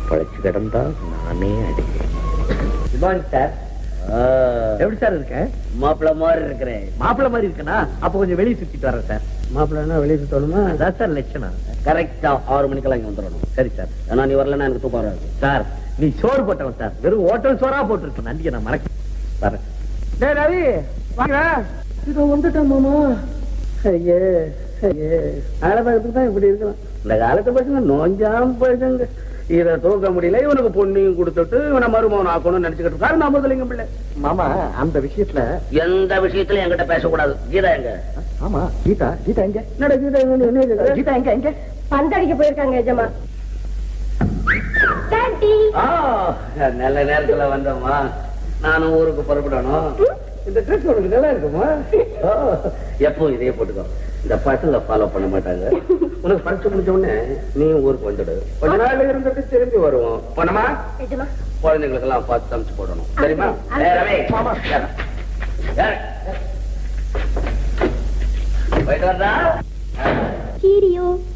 பழச்சு கிடந்தா நானே அடிக்கிறேன் குட் மார்னிங் சார் எப்படி சார் இருக்கேன் மாப்பிள்ள மாதிரி இருக்கிறேன் மாப்பிள்ள மாதிரி இருக்கனா அப்ப கொஞ்சம் வெளியே சுத்திட்டு வரேன் சார் மாப்பிள்ளனா வெளியே சுத்தணுமா அதான் சார் லட்சணம் கரெக்டா ஆறு மணிக்கெல்லாம் இங்க வந்துடணும் சரி சார் ஏன்னா நீ வரலன்னா எனக்கு தூக்கம் வராது சார் நீ சோறு போட்டவன் சார் வெறும் ஹோட்டல் சோறா போட்டிருக்க நன்றியை நான் மறக்க வரேன் டேய் ரவி வாங்க இதோ வந்துட்டேன் மாமா ஐயே ஐயே ஆழபாகத்துக்கு தான் இப்படி இருக்கலாம் இந்த காலத்து பசங்க நோஞ்சாம் பசங்க இத தூக்க முடியல இவனுக்கு பொண்ணையும் கொடுத்துட்டு இவனை மருமகன் ஆக்கணும்னு நினைச்சுக்கிட்டு இருக்காரு நான் முதலிங்க பிள்ளை மாமா அந்த விஷயத்துல எந்த விஷயத்திலும் என்கிட்ட பேசக்கூடாது கீதா எங்க ஆமா கீதா கீதா எங்க என்னடா கீதா எங்க என்ன கேக்குற? கீதா எங்க எங்க பந்தடிக்க போயிருக்காங்க எஜமா டாடி ஆ, நல்ல நேரத்துல வந்தோமா நானும் ஊருக்கு புறப்படணும் இந்த ட்ரெஸ் உனக்கு நல்லா இருக்குமா ஓ, எப்பவும் இதே போட்டுக்கோ இந்த பசங்க ஃபாலோ பண்ண மாட்டாங்க உனக்கு படிச்சு முடிச்ச உடனே நீ ஊருக்கு வந்துடு கொஞ்ச நாள் இருந்துட்டு திரும்பி வருவோம் போனமா எஜமா குழந்தைங்களுக்கு எல்லாம் பார்த்து சமைச்சு போடணும் சரிமா அது ஏய், ரவி, மாமா, ஏறு. ஏறு. போயிட்டு வரதா சீரியோ